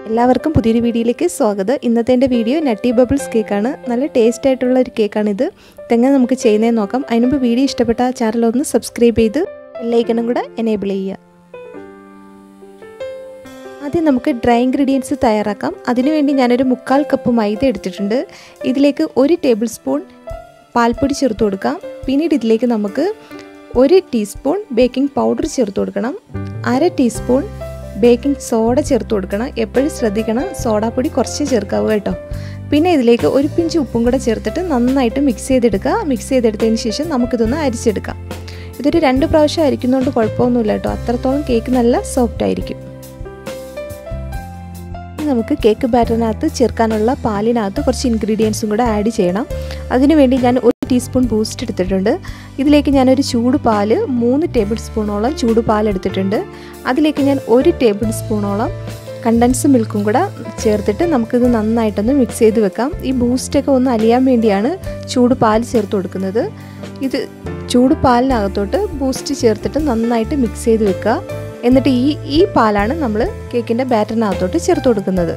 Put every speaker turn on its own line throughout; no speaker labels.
എല്ലാവർക്കും പുതിയൊരു വീഡിയോയിലേക്ക് സ്വാഗതം ഇന്നത്തെ എൻ്റെ വീഡിയോ നട്ടി ബബിൾസ് കേക്കാണ് നല്ല ടേസ്റ്റ് ആയിട്ടുള്ള ഒരു കേക്കാണിത് ഇതെങ്ങനെ നമുക്ക് ചെയ്യുന്നതെന്ന് നോക്കാം അതിനുമുമ്പ് വീഡിയോ ഇഷ്ടപ്പെട്ട ചാനൽ ഒന്ന് സബ്സ്ക്രൈബ് ചെയ്ത് ബെല്ലൈക്കണും കൂടെ എനേബിൾ ചെയ്യുക ആദ്യം നമുക്ക് ഡ്രൈ ഇൻഗ്രീഡിയൻസ് തയ്യാറാക്കാം അതിനുവേണ്ടി ഞാനൊരു മുക്കാൽ കപ്പ് മൈദ എടുത്തിട്ടുണ്ട് ഇതിലേക്ക് ഒരു ടേബിൾ സ്പൂൺ പാൽപ്പൊടി ചേർത്ത് കൊടുക്കാം പിന്നീട് ഇതിലേക്ക് നമുക്ക് ഒരു ടീസ്പൂൺ ബേക്കിംഗ് പൗഡർ ചേർത്ത് കൊടുക്കണം അര ടീസ്പൂൺ ബേക്കിംഗ് സോഡ ചേർത്ത് കൊടുക്കണം എപ്പോഴും ശ്രദ്ധിക്കണം സോഡാപ്പൊടി കുറച്ച് ചേർക്കാവൂ കേട്ടോ പിന്നെ ഇതിലേക്ക് ഒരു പിഞ്ച് ഉപ്പും കൂടെ ചേർത്തിട്ട് നന്നായിട്ട് മിക്സ് ചെയ്തെടുക്കുക മിക്സ് ചെയ്തെടുത്തതിന് ശേഷം നമുക്കിതൊന്ന് അരിച്ചെടുക്കാം ഇതൊരു രണ്ട് പ്രാവശ്യം അരിക്കുന്നതുകൊണ്ട് കുഴപ്പമൊന്നുമില്ല കേട്ടോ അത്രത്തോളം കേക്ക് നല്ല സോഫ്റ്റ് ആയിരിക്കും നമുക്ക് കേക്ക് ബാറ്ററിനകത്ത് ചേർക്കാനുള്ള പാലിനകത്ത് കുറച്ച് ഇൻഗ്രീഡിയൻസും കൂടെ ആഡ് ചെയ്യണം അതിനുവേണ്ടി ഞാൻ ഒരു ടീസ്പൂൺ ബൂസ്റ്റ് എടുത്തിട്ടുണ്ട് ഇതിലേക്ക് ഞാനൊരു ചൂട് പാല് മൂന്ന് ടേബിൾ സ്പൂണോളം ചൂട് പാൽ എടുത്തിട്ടുണ്ട് അതിലേക്ക് ഞാൻ ഒരു ടേബിൾ സ്പൂണോളം കണ്ടൻസ് മിൽക്കും കൂടെ ചേർത്തിട്ട് നമുക്കിത് നന്നായിട്ടൊന്ന് മിക്സ് ചെയ്ത് വെക്കാം ഈ ബൂസ്റ്റൊക്കെ ഒന്ന് അലിയാൻ വേണ്ടിയാണ് ചൂട് പാൽ ചേർത്ത് കൊടുക്കുന്നത് ഇത് ചൂട് പാലിനകത്തോട്ട് ബൂസ്റ്റ് ചേർത്തിട്ട് നന്നായിട്ട് മിക്സ് ചെയ്ത് വെക്കുക എന്നിട്ട് ഈ ഈ പാലാണ് നമ്മൾ കേക്കിൻ്റെ ബാറ്ററിനകത്തോട്ട് ചേർത്ത് കൊടുക്കുന്നത്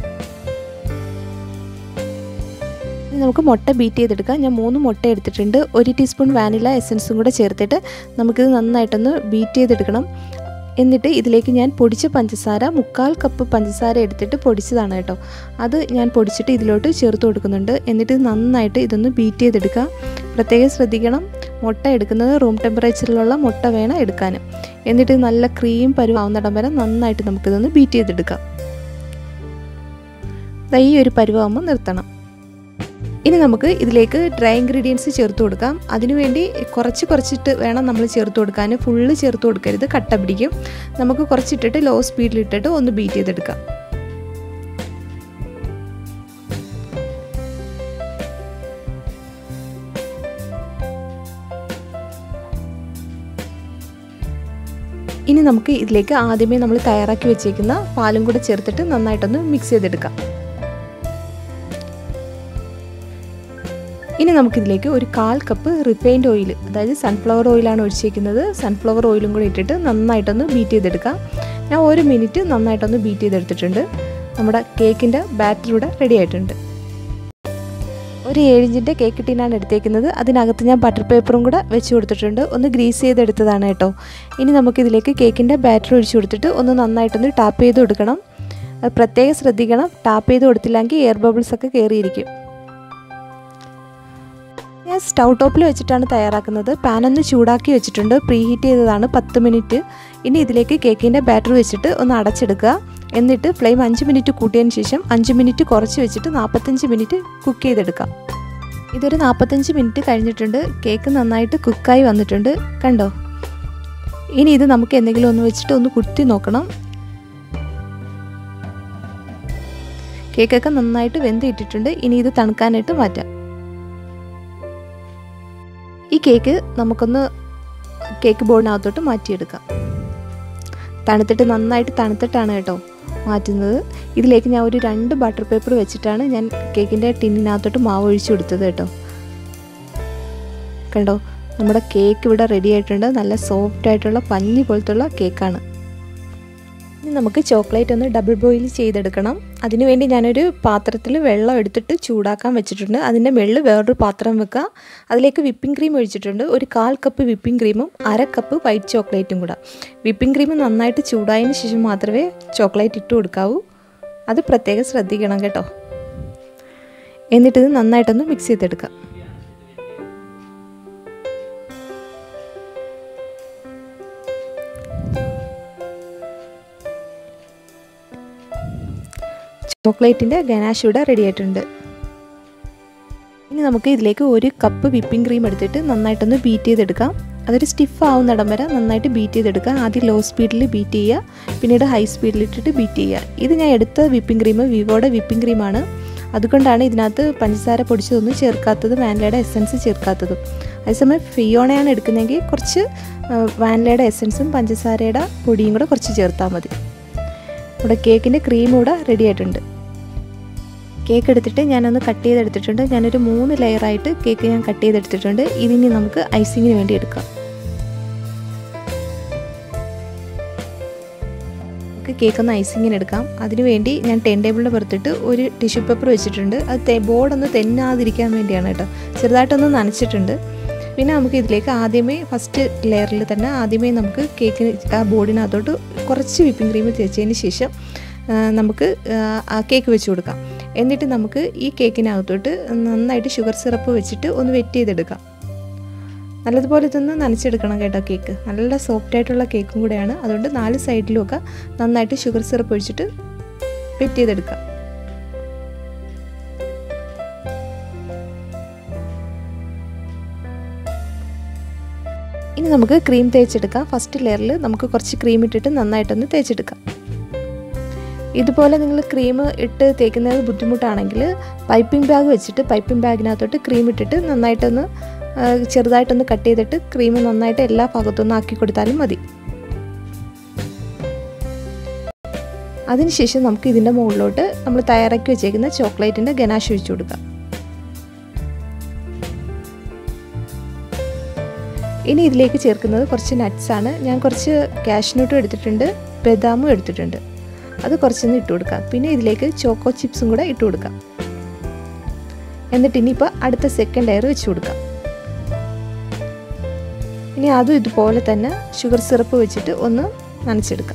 നമുക്ക് മുട്ട ബീറ്റ് ചെയ്തെടുക്കാം ഞാൻ മൂന്ന് മുട്ട എടുത്തിട്ടുണ്ട് ഒരു ടീസ്പൂൺ വാനില എസൻസും കൂടെ ചേർത്തിട്ട് നമുക്കിത് നന്നായിട്ടൊന്ന് ബീറ്റ് ചെയ്തെടുക്കണം എന്നിട്ട് ഇതിലേക്ക് ഞാൻ പൊടിച്ച പഞ്ചസാര മുക്കാൽ കപ്പ് പഞ്ചസാര എടുത്തിട്ട് പൊടിച്ചതാണ് കേട്ടോ അത് ഞാൻ പൊടിച്ചിട്ട് ഇതിലോട്ട് ചേർത്ത് കൊടുക്കുന്നുണ്ട് എന്നിട്ട് നന്നായിട്ട് ഇതൊന്ന് ബീറ്റ് ചെയ്തെടുക്കുക പ്രത്യേകം ശ്രദ്ധിക്കണം മുട്ട എടുക്കുന്നത് റൂം ടെമ്പറേച്ചറിലുള്ള മുട്ട വേണം എടുക്കാൻ എന്നിട്ട് നല്ല ക്രീം പരുവാവുന്നിടം വരെ നന്നായിട്ട് നമുക്കിതൊന്ന് ബീറ്റ് ചെയ്തെടുക്കാം ഈ ഒരു പരുവാകുമ്പോൾ നിർത്തണം ഇനി നമുക്ക് ഇതിലേക്ക് ഡ്രൈ ഇൻഗ്രീഡിയൻസ് ചേർത്ത് കൊടുക്കാം അതിനുവേണ്ടി കുറച്ച് കുറച്ചിട്ട് വേണം നമ്മൾ ചേർത്ത് കൊടുക്കാൻ ഫുള്ള് ചേർത്ത് കൊടുക്കരുത് കട്ട പിടിക്കും നമുക്ക് കുറച്ചിട്ടിട്ട് ലോ സ്പീഡിലിട്ടിട്ട് ഒന്ന് ബീറ്റ് ചെയ്തെടുക്കാം ഇനി നമുക്ക് ഇതിലേക്ക് ആദ്യമേ നമ്മൾ തയ്യാറാക്കി വെച്ചേക്കുന്ന പാലും കൂടെ ചേർത്തിട്ട് നന്നായിട്ടൊന്ന് മിക്സ് ചെയ്തെടുക്കാം ഇനി നമുക്കിതിലേക്ക് ഒരു കാൽ കപ്പ് റിഫൈൻഡ് ഓയിൽ അതായത് സൺഫ്ലവർ ഓയിലാണ് ഒഴിച്ചേക്കുന്നത് സൺഫ്ലവർ ഓയിലും കൂടി ഇട്ടിട്ട് നന്നായിട്ടൊന്ന് ബീറ്റ് ചെയ്തെടുക്കാം ഞാൻ ഒരു മിനിറ്റ് നന്നായിട്ടൊന്ന് ബീറ്റ് ചെയ്തെടുത്തിട്ടുണ്ട് നമ്മുടെ കേക്കിൻ്റെ ബാറ്റർ ഇവിടെ റെഡി ആയിട്ടുണ്ട് ഒരു ഏഴിഞ്ചിൻ്റെ കേക്ക് ടീനാണ് എടുത്തേക്കുന്നത് അതിനകത്ത് ഞാൻ ബട്ടർ പേപ്പറും കൂടെ വെച്ച് കൊടുത്തിട്ടുണ്ട് ഒന്ന് ഗ്രീസ് ചെയ്തെടുത്തതാണ് കേട്ടോ ഇനി നമുക്കിതിലേക്ക് കേക്കിൻ്റെ ബാറ്റർ ഒഴിച്ചു കൊടുത്തിട്ട് ഒന്ന് നന്നായിട്ടൊന്ന് ടാപ്പ് ചെയ്ത് കൊടുക്കണം അത് പ്രത്യേകം ശ്രദ്ധിക്കണം ടാപ്പ് ചെയ്ത് കൊടുത്തില്ലെങ്കിൽ എയർ ബബിൾസ് ഒക്കെ കയറിയിരിക്കും ഞാൻ സ്റ്റൗ ടോപ്പിൽ വെച്ചിട്ടാണ് തയ്യാറാക്കുന്നത് പാൻ ഒന്ന് ചൂടാക്കി വെച്ചിട്ടുണ്ട് പ്രീ ഹീറ്റ് ചെയ്തതാണ് പത്ത് മിനിറ്റ് ഇനി ഇതിലേക്ക് കേക്കിൻ്റെ ബാറ്റർ വെച്ചിട്ട് ഒന്ന് അടച്ചെടുക്കുക എന്നിട്ട് ഫ്ലെയിം അഞ്ച് മിനിറ്റ് കൂട്ടിയതിന് ശേഷം അഞ്ച് മിനിറ്റ് കുറച്ച് വെച്ചിട്ട് നാൽപ്പത്തഞ്ച് മിനിറ്റ് കുക്ക് ചെയ്തെടുക്കാം ഇതൊരു നാൽപ്പത്തഞ്ച് മിനിറ്റ് കഴിഞ്ഞിട്ടുണ്ട് കേക്ക് നന്നായിട്ട് കുക്കായി വന്നിട്ടുണ്ട് കണ്ടോ ഇനി ഇത് നമുക്ക് എന്തെങ്കിലും ഒന്ന് വെച്ചിട്ട് ഒന്ന് കുത്തി നോക്കണം കേക്കൊക്കെ നന്നായിട്ട് വെന്ത് ഇട്ടിട്ടുണ്ട് ഇനി ഇത് തണുക്കാനായിട്ട് മാറ്റാം ഈ കേക്ക് നമുക്കൊന്ന് കേക്ക് ബോർഡിനകത്തോട്ട് മാറ്റിയെടുക്കാം തണുത്തിട്ട് നന്നായിട്ട് തണുത്തിട്ടാണ് കേട്ടോ മാറ്റുന്നത് ഇതിലേക്ക് ഞാൻ ഒരു രണ്ട് ബട്ടർ പേപ്പർ വെച്ചിട്ടാണ് ഞാൻ കേക്കിൻ്റെ ടിന്നിനകത്തോട്ട് മാവ് ഒഴിച്ചു കൊടുത്തത് കേട്ടോ കണ്ടോ നമ്മുടെ കേക്ക് ഇവിടെ റെഡി ആയിട്ടുണ്ട് നല്ല സോഫ്റ്റ് ആയിട്ടുള്ള പഞ്ഞി പോലത്തുള്ള കേക്കാണ് ഇനി നമുക്ക് ചോക്ലേറ്റ് ഒന്ന് ഡബിൾ ബോയിൽ ചെയ്തെടുക്കണം അതിനുവേണ്ടി ഞാനൊരു പാത്രത്തിൽ വെള്ളം എടുത്തിട്ട് ചൂടാക്കാൻ വെച്ചിട്ടുണ്ട് അതിൻ്റെ മുകളിൽ വേറൊരു പാത്രം വെക്കുക അതിലേക്ക് വിപ്പിംഗ് ക്രീം ഒഴിച്ചിട്ടുണ്ട് ഒരു കാൽ കപ്പ് വിപ്പിംഗ് ക്രീമും അര കപ്പ് വൈറ്റ് ചോക്ലേറ്റും കൂടെ വിപ്പിംഗ് ക്രീം നന്നായിട്ട് ചൂടായതിന് ശേഷം മാത്രമേ ചോക്ലേറ്റ് ഇട്ട് കൊടുക്കാവൂ അത് പ്രത്യേകം ശ്രദ്ധിക്കണം കേട്ടോ എന്നിട്ടിത് നന്നായിട്ടൊന്ന് മിക്സ് ചെയ്തെടുക്കാം ചോക്ലേറ്റിൻ്റെ ഗനാഷ് ഇവിടെ റെഡി ആയിട്ടുണ്ട് ഇനി നമുക്ക് ഇതിലേക്ക് ഒരു കപ്പ് വിപ്പിംഗ് ക്രീം എടുത്തിട്ട് നന്നായിട്ടൊന്ന് ബീറ്റ് ചെയ്തെടുക്കാം അതൊരു സ്റ്റിഫ് ആവുന്നിടം വരെ നന്നായിട്ട് ബീറ്റ് ചെയ്തെടുക്കുക ആദ്യം ലോ സ്പീഡിൽ ബീറ്റ് ചെയ്യുക പിന്നീട് ഹൈ സ്പീഡിൽ ഇട്ടിട്ട് ബീറ്റ് ചെയ്യുക ഇത് ഞാൻ എടുത്ത വിപ്പിംഗ് ക്രീം വിവോയുടെ വിപ്പിംഗ് ക്രീമാണ് അതുകൊണ്ടാണ് ഇതിനകത്ത് പഞ്ചസാര പൊടിച്ചതൊന്നും ചേർക്കാത്തത് വാനിലയുടെ എസൻസ് ചേർക്കാത്തതും അതേസമയം ഫിയോണയാണ് എടുക്കുന്നതെങ്കിൽ കുറച്ച് വാനിലയുടെ എസൻസും പഞ്ചസാരയുടെ പൊടിയും കൂടെ കുറച്ച് ചേർത്താൽ മതി നമ്മുടെ കേക്കിൻ്റെ ക്രീം ഇവിടെ റെഡി ആയിട്ടുണ്ട് കേക്ക് എടുത്തിട്ട് ഞാനൊന്ന് കട്ട് ചെയ്തെടുത്തിട്ടുണ്ട് ഞാനൊരു മൂന്ന് ലെയറായിട്ട് കേക്ക് ഞാൻ കട്ട് ചെയ്തെടുത്തിട്ടുണ്ട് ഇതിനി നമുക്ക് ഐസിങ്ങിന് വേണ്ടി എടുക്കാം നമുക്ക് കേക്ക് ഒന്ന് ഐസിങ്ങിന് എടുക്കാം അതിനുവേണ്ടി ഞാൻ ടെൻ ടേബിളിൻ്റെ പുറത്തിട്ട് ഒരു ടിഷ്യൂ പേപ്പർ വെച്ചിട്ടുണ്ട് അത് ബോർഡൊന്ന് തെന്നാതിരിക്കാൻ വേണ്ടിയാണ് കേട്ടോ ചെറുതായിട്ടൊന്ന് നനച്ചിട്ടുണ്ട് പിന്നെ നമുക്ക് ഇതിലേക്ക് ആദ്യമേ ഫസ്റ്റ് ലെയറിൽ തന്നെ ആദ്യമേ നമുക്ക് കേക്കിന് ആ ബോർഡിനകത്തോട്ട് കുറച്ച് വിപ്പിംഗ് ക്രീം തേച്ചതിന് ശേഷം നമുക്ക് ആ കേക്ക് വെച്ച് കൊടുക്കാം എന്നിട്ട് നമുക്ക് ഈ കേക്കിനകത്തോട്ട് നന്നായിട്ട് ഷുഗർ സിറപ്പ് വെച്ചിട്ട് ഒന്ന് വെറ്റ് ചെയ്തെടുക്കാം നല്ലതുപോലെ ഇതൊന്ന് നനച്ചെടുക്കണം കേട്ടോ കേക്ക് നല്ല സോഫ്റ്റ് ആയിട്ടുള്ള കേക്കും കൂടെയാണ് അതുകൊണ്ട് നാല് സൈഡിലുമൊക്കെ നന്നായിട്ട് ഷുഗർ സിറപ്പ് ഒഴിച്ചിട്ട് വെറ്റ് ചെയ്തെടുക്കാം ഇനി നമുക്ക് ക്രീം തേച്ചെടുക്കാം ഫസ്റ്റ് ലെയറിൽ നമുക്ക് കുറച്ച് ക്രീം ഇട്ടിട്ട് നന്നായിട്ടൊന്ന് തേച്ചെടുക്കാം ഇതുപോലെ നിങ്ങൾ ക്രീം ഇട്ട് തേക്കുന്നത് ബുദ്ധിമുട്ടാണെങ്കിൽ പൈപ്പിംഗ് ബാഗ് വെച്ചിട്ട് പൈപ്പിംഗ് ബാഗിനകത്തോട്ട് ക്രീം ഇട്ടിട്ട് നന്നായിട്ടൊന്ന് ചെറുതായിട്ടൊന്ന് കട്ട് ചെയ്തിട്ട് ക്രീം നന്നായിട്ട് എല്ലാ ഭാഗത്തൊന്നും ആക്കി കൊടുത്താലും മതി അതിനുശേഷം നമുക്ക് ഇതിൻ്റെ മുകളിലോട്ട് നമ്മൾ തയ്യാറാക്കി വെച്ചേക്കുന്ന ചോക്ലേറ്റിൻ്റെ ഗനാഷ് ഒഴിച്ചു കൊടുക്കാം ഇനി ഇതിലേക്ക് ചേർക്കുന്നത് കുറച്ച് നട്ട്സാണ് ഞാൻ കുറച്ച് കാഷ്നട്ടും എടുത്തിട്ടുണ്ട് ബദാമും എടുത്തിട്ടുണ്ട് അത് കുറച്ചൊന്ന് ഇട്ട് കൊടുക്കാം പിന്നെ ഇതിലേക്ക് ചോക്കോ ചിപ്സും കൂടെ ഇട്ട് കൊടുക്കാം എന്നിട്ട് ഇനിയിപ്പോൾ അടുത്ത സെക്കൻഡ് ലെയർ വെച്ച് കൊടുക്കാം ഇനി അതും ഇതുപോലെ തന്നെ ഷുഗർ സിറപ്പ് വെച്ചിട്ട് ഒന്ന് നനച്ചെടുക്കാം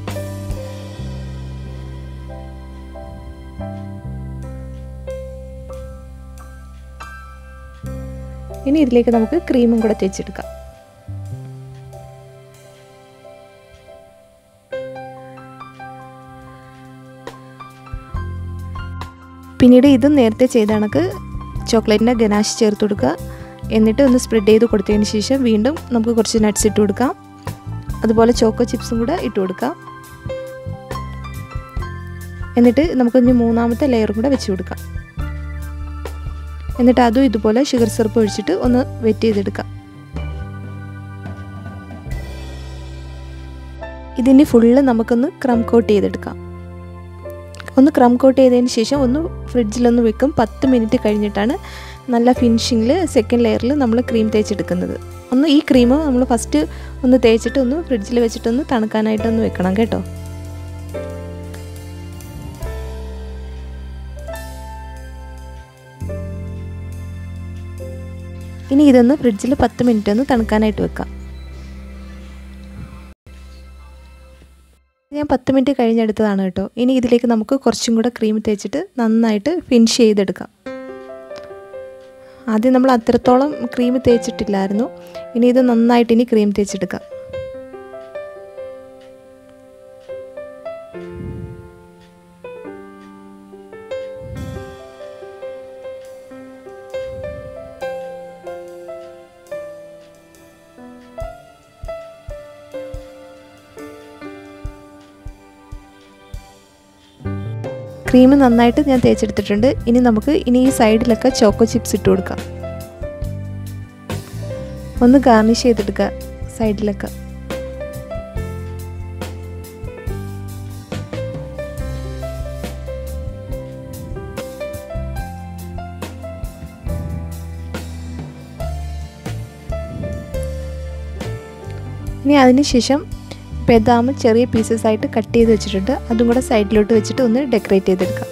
ഇനി ഇതിലേക്ക് നമുക്ക് ക്രീമും കൂടെ തേച്ചെടുക്കാം പിന്നീട് ഇത് നേരത്തെ ചെയ്ത കണക്ക് ചോക്ലേറ്റിൻ്റെ ഗനാഷ് ചേർത്ത് കൊടുക്കുക എന്നിട്ട് ഒന്ന് സ്പ്രെഡ് ചെയ്ത് കൊടുത്തതിന് ശേഷം വീണ്ടും നമുക്ക് കുറച്ച് നട്ട്സ് ഇട്ട് കൊടുക്കാം അതുപോലെ ചോക്കോ ചിപ്സും കൂടെ ഇട്ട് കൊടുക്കാം എന്നിട്ട് നമുക്കൊന്ന് മൂന്നാമത്തെ ലെയറും കൂടെ വെച്ച് കൊടുക്കാം എന്നിട്ട് അതും ഇതുപോലെ ഷുഗർ സിറപ്പ് ഒഴിച്ചിട്ട് ഒന്ന് വെറ്റ് ചെയ്തെടുക്കാം ഇതിന് ഫുള്ള് നമുക്കൊന്ന് ക്രം കോട്ട് ചെയ്തെടുക്കാം ഒന്ന് ക്രം കോട്ട് ചെയ്തതിന് ശേഷം ഒന്ന് ഫ്രിഡ്ജിലൊന്ന് വെക്കും പത്ത് മിനിറ്റ് കഴിഞ്ഞിട്ടാണ് നല്ല ഫിനിഷിങ്ങിൽ സെക്കൻഡ് ലെയറിൽ നമ്മൾ ക്രീം തേച്ചെടുക്കുന്നത് ഒന്ന് ഈ ക്രീം നമ്മൾ ഫസ്റ്റ് ഒന്ന് തേച്ചിട്ട് ഒന്ന് ഫ്രിഡ്ജിൽ വെച്ചിട്ടൊന്ന് തണുക്കാനായിട്ടൊന്ന് വെക്കണം കേട്ടോ ഇനി ഇതൊന്ന് ഫ്രിഡ്ജിൽ പത്ത് മിനിറ്റ് ഒന്ന് തണുക്കാനായിട്ട് വെക്കാം ഞാൻ പത്ത് മിനിറ്റ് കഴിഞ്ഞെടുത്തതാണ് കേട്ടോ ഇനി ഇതിലേക്ക് നമുക്ക് കുറച്ചും കൂടെ ക്രീം തേച്ചിട്ട് നന്നായിട്ട് ഫിനിഷ് ചെയ്തെടുക്കാം ആദ്യം നമ്മൾ അത്രത്തോളം ക്രീം തേച്ചിട്ടില്ലായിരുന്നു ഇനി ഇത് നന്നായിട്ട് ഇനി ക്രീം തേച്ചെടുക്കാം ക്രീം നന്നായിട്ട് ഞാൻ തേച്ചെടുത്തിട്ടുണ്ട് ഇനി നമുക്ക് ഇനി ഈ സൈഡിലൊക്കെ ചോക്കോ ചിപ്സ് ഇട്ട് കൊടുക്കാം ഒന്ന് ഗാർണിഷ് ചെയ്തെടുക്കുക സൈഡിലൊക്കെ ഇനി അതിന് ശേഷം ബദാം ചെറിയ പീസസ് ആയിട്ട് കട്ട് ചെയ്ത് വെച്ചിട്ടുണ്ട് അതും കൂടെ സൈഡിലോട്ട് വെച്ചിട്ട് ഒന്ന് ഡെക്കറേറ്റ് ചെയ്തെടുക്കാം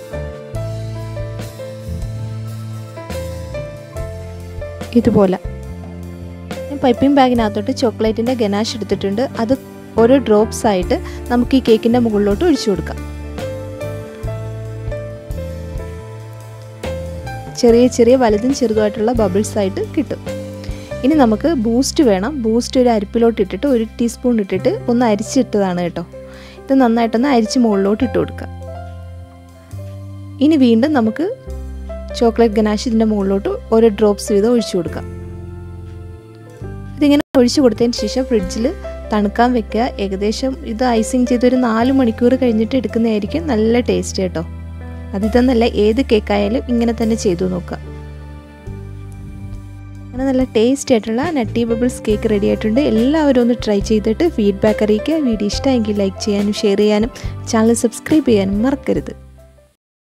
ഇതുപോലെ ഞാൻ പൈപ്പിംഗ് ബാഗിനകത്തോട്ട് ചോക്ലേറ്റിൻ്റെ ഗനാഷ് എടുത്തിട്ടുണ്ട് അത് ഓരോ ഡ്രോപ്സ് ആയിട്ട് നമുക്ക് ഈ കേക്കിൻ്റെ മുകളിലോട്ട് ഒഴിച്ചു കൊടുക്കാം ചെറിയ ചെറിയ വലുതും ചെറുതുമായിട്ടുള്ള ബബിൾസ് ആയിട്ട് കിട്ടും ഇനി നമുക്ക് ബൂസ്റ്റ് വേണം ബൂസ്റ്റ് ഒരു അരിപ്പിലോട്ട് ഇട്ടിട്ട് ഒരു ടീസ്പൂൺ ഇട്ടിട്ട് ഒന്ന് അരിച്ചിട്ടതാണ് കേട്ടോ ഇത് നന്നായിട്ടൊന്ന് അരിച്ച് മുകളിലോട്ട് ഇട്ട് കൊടുക്കുക ഇനി വീണ്ടും നമുക്ക് ചോക്ലേറ്റ് ഗനാഷ് ഇതിൻ്റെ മുകളിലോട്ട് ഓരോ ഡ്രോപ്സ് വീതം ഒഴിച്ചു കൊടുക്കാം ഇതിങ്ങനെ ഒഴിച്ചു കൊടുത്തതിന് ശേഷം ഫ്രിഡ്ജിൽ തണുക്കാൻ വെക്കുക ഏകദേശം ഇത് ഐസിങ് ചെയ്തൊരു നാല് മണിക്കൂർ കഴിഞ്ഞിട്ട് എടുക്കുന്നതായിരിക്കും നല്ല ടേസ്റ്റ് കേട്ടോ അതിതെന്നല്ല ഏത് കേക്കായാലും ഇങ്ങനെ തന്നെ ചെയ്തു നോക്കുക അങ്ങനെ നല്ല ടേസ്റ്റ് ആയിട്ടുള്ള നട്ടി ബബിൾസ് കേക്ക് റെഡി ആയിട്ടുണ്ട് എല്ലാവരും ഒന്ന് ട്രൈ ചെയ്തിട്ട് ഫീഡ്ബാക്ക് അറിയിക്കുക വീഡിയോ ഇഷ്ടമെങ്കിൽ ലൈക്ക് ചെയ്യാനും ഷെയർ ചെയ്യാനും ചാനൽ സബ്സ്ക്രൈബ് ചെയ്യാനും മറക്കരുത്